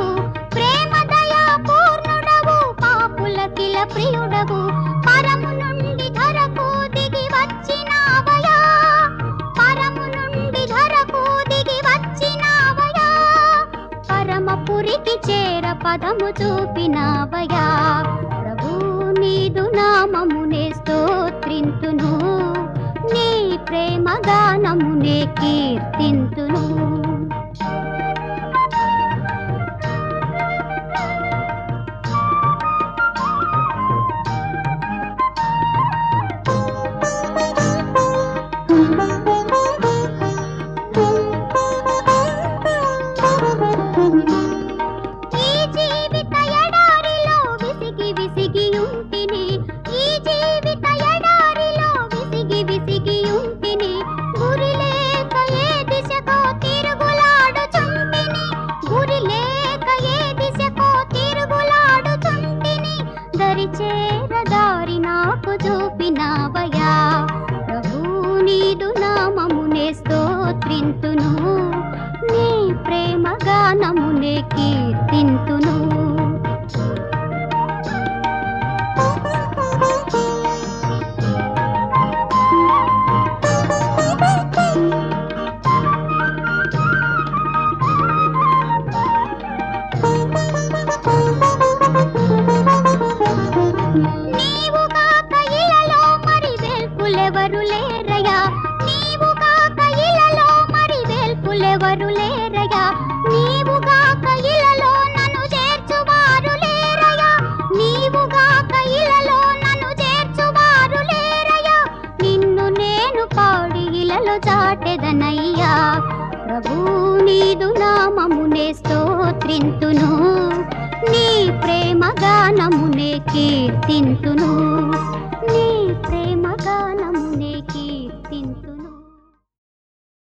ప్రేమ దయా పూర్ణుడవు పాపులకిల ప్రియుడవు పరము నుండి ధరకు దిగి వచ్చినావయా పరము నుండి ధరకు దిగి వచ్చినావయా పరమపురికి చేర పదము చూపినావయా ప్రభు నీదు నామమునే స్తోత్రింతును నీ ప్రేమ గానమునే కీర్తింతును ఈ జీవిత ఎడారిలో విసిగి విసిగి ఉంటిని ఈ జీవిత ఎడారిలో విసిగి విసిగి ఉంటిని గురి లేక ఏ దిశకో తిరుగులాడుచుంటిని గురి లేక ఏ దిశకో తిరుగులాడుచుంటిని దరి చేర దారి నాకు చూపినావయా ప్రభు నీదు నామమునే స్తోత్రింతును నీ ప్రేమ గానమునే కీర్తింతును నీవు కాక ఇలలో మరి వేల్పులెవరు లేరయ్యా నీవు కాక ఇలలో మరి వేల్పులెవరు లేరయ్యా నీవు కాక ఇలలో నన్ను చేర్చువారు లేరయ్యా నీవు కాక ఇలలో నన్ను చేర్చువారు లేరయ్యా నిన్ను నేను పాడి ఇలలో చాటెదనయ్యా ప్రభు నీదు నామమునే స్తోత్రింతును నీ ప్రేమ గానమునే కీర్తింతును నీ ప్రేమ